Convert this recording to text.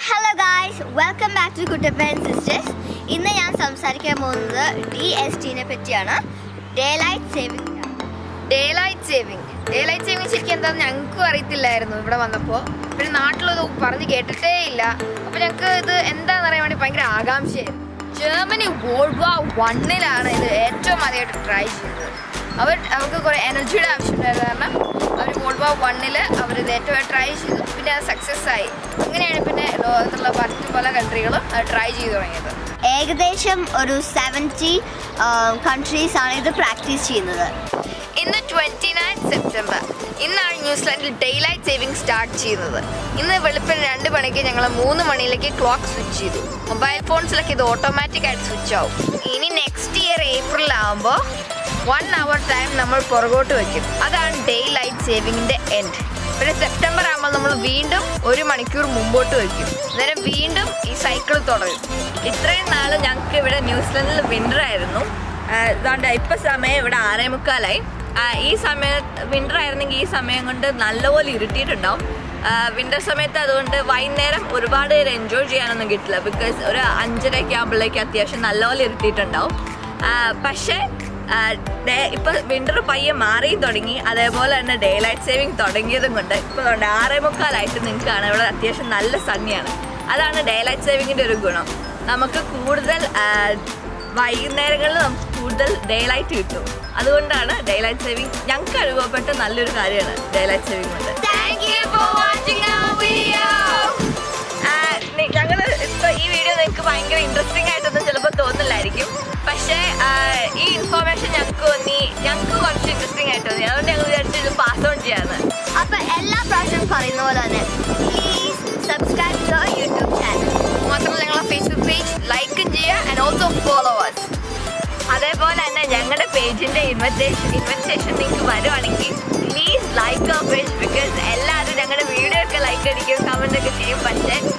hello guys welcome back to Kuttappan sisters ഇന്ന് ഞാൻ സംസാരിക്കാൻ പോകുന്നത് ഡി എസ് ടിനെ പറ്റിയാണ് daylight saving daylight saving daylight saving ശരിക്കും എന്താണെന്ന് ഞങ്ങൾക്കും അറിയത്തില്ലായിരുന്നു ഇവിടെ വന്നപ്പോൾ പിന്നെ നാട്ടിലത് പറഞ്ഞ് കേട്ടിട്ടേ ഇല്ല അപ്പോൾ ഞങ്ങൾക്ക് ഇത് എന്താണെന്ന് അറിയാൻ വേണ്ടി ഭയങ്കര ആകാംക്ഷയായിരുന്നു ജർമ്മനി വേൾഡ് വാർ വണ്ണിലാണ് ഇത് ഏറ്റവും ആദ്യമായിട്ട് ട്രൈ ചെയ്തത് അവർ അവർക്ക് കുറേ എനർജിയുടെ ആവശ്യമുണ്ടായത് കാരണം അവർ വേൾഡ് വാർ വണ്ണിൽ അവർ ഇത് ഏറ്റവും ട്രൈ ചെയ്തു പിന്നെ അത് സക്സസ് ആയി അങ്ങനെയാണ് പിന്നെ ലോകത്തുള്ള മറ്റു പല കൺട്രികളും അത് ട്രൈ ചെയ്തു തുടങ്ങിയത് ഏകദേശം ഒരു സെവൻറ്റി കൺട്രീസ് ആണ് ഇത് പ്രാക്ടീസ് ചെയ്യുന്നത് ഇന്ന് ട്വന്റി നയൻ സെപ്റ്റംബർ ഇന്നാണ് ന്യൂസിലാൻഡിൽ ഡേ ലൈറ്റ് സേവിംഗ് സ്റ്റാർട്ട് ചെയ്യുന്നത് ഇന്ന് വെളുപ്പിന് രണ്ട് മണിക്ക് ഞങ്ങൾ മൂന്ന് മണിയിലേക്ക് ക്ലോക്ക് സ്വിച്ച് ചെയ്തു മൊബൈൽ ഫോൺസിലൊക്കെ ഇത് ഓട്ടോമാറ്റിക് ആയിട്ട് സ്വിച്ച് ആവും ഇനി നെക്സ്റ്റ് ഇയർ ഏപ്രിലാകുമ്പോൾ വൺ അവർ ടൈം നമ്മൾ പുറകോട്ട് വയ്ക്കും അതാണ് ഡേ ലൈറ്റ് സേവിങ്ങിന്റെ എൻഡ് പിന്നെ സെപ്റ്റംബർ ആകുമ്പോൾ നമ്മൾ വീണ്ടും ഒരു മണിക്കൂർ മുമ്പോട്ട് വയ്ക്കും അന്നേരം വീണ്ടും ഈ സൈക്കിൾ തുടരും ഇത്രയും നാൾ ഞങ്ങൾക്ക് ഇവിടെ ന്യൂസിലൻഡിൽ വിൻ്റർ ആയിരുന്നു ഇതാണ്ട് ഇപ്പം സമയം ഇവിടെ ആറേ മുക്കാലായി ആ, ഈ സമയത്ത് വിൻ്റർ ആയിരുന്നെങ്കിൽ ഈ സമയം കൊണ്ട് നല്ലപോലെ ഇരുട്ടിയിട്ടുണ്ടാവും വിൻ്റർ സമയത്ത് അതുകൊണ്ട് വൈകുന്നേരം ഒരുപാട് പേര് എൻജോയ് ചെയ്യാനൊന്നും കിട്ടില്ല ബിക്കോസ് ഒരു അഞ്ചരയൊക്കെ ആകുമ്പോഴേക്ക് അത്യാവശ്യം നല്ലപോലെ ഇരുട്ടിയിട്ടുണ്ടാവും ആ, പക്ഷേ ആ, ഡേ- ഇപ്പൊ വിന്റർ പയ്യെ മാറിയും തുടങ്ങി അതേപോലെ തന്നെ ഡേ ലൈറ്റ് സേവിങ് തുടങ്ങിയതും കൊണ്ട് ഇപ്പൊ അതുകൊണ്ട് ആറേ മുക്കാലായിട്ട് നിങ്ങൾക്ക് കാണാം ഇവിടെ അത്യാവശ്യം നല്ല സണ്ണിയാണ് അതാണ് ഡേ ലൈറ്റ് സേവിങ്ങിന്റെ ഒരു ഗുണം നമുക്ക് കൂടുതൽ ആ, വൈകുന്നേരങ്ങളിൽ നമുക്ക് കൂടുതൽ ഡേ ലൈറ്റ് കിട്ടും അതുകൊണ്ടാണ് ഡേ ലൈറ്റ് സേവിങ് ഞങ്ങൾക്ക് അനുഭവപ്പെട്ട നല്ലൊരു കാര്യമാണ് ഡേ ലൈറ്റ് സേവിങ് കൊണ്ട് thank you for watching video ഞങ്ങൾ ഇപ്പൊ ഈ വീഡിയോ നിങ്ങൾക്ക് ഭയങ്കര ഇൻട്രസ്റ്റിംഗ് ആയിട്ടൊന്നും ചിലപ്പോൾ തോന്നില്ലായിരിക്കും പക്ഷേ ആ, ഈ ഇൻഫോർമേഷൻ ഞങ്ങൾക്ക് തോന്നി ഞങ്ങൾക്ക് കുറച്ച് ഇൻട്രസ്റ്റിംഗ് ആയിട്ട് തോന്നി അതുകൊണ്ട് ഞങ്ങൾ വിചാരിച്ചു ഇത് പാസ് ഓൺ ചെയ്യാന്ന് അപ്പൊ എല്ലാ പ്രാവശ്യവും പറയുന്ന പോലെ തന്നെ please subscribe to YouTube channel മാത്രമല്ല ഞങ്ങളെ ഫേസ്ബുക്ക് പേജ് ലൈക്കും ചെയ്യുക ആൻഡ് ഓൾസോ ഫോളോവേഴ്സ് അതേപോലെ തന്നെ ഞങ്ങളുടെ പേജിന്റെ ഇൻവറ്റേഷൻ ഇൻവറ്റേഷൻ നിങ്ങൾക്ക് വരുവാണെങ്കിൽ please like our page because എല്ലാവരും ഞങ്ങളുടെ വീഡിയോ ഒക്കെ ലൈക്ക് അടിക്കും കമന്റ് ഒക്കെ ചെയ്യും പക്ഷേ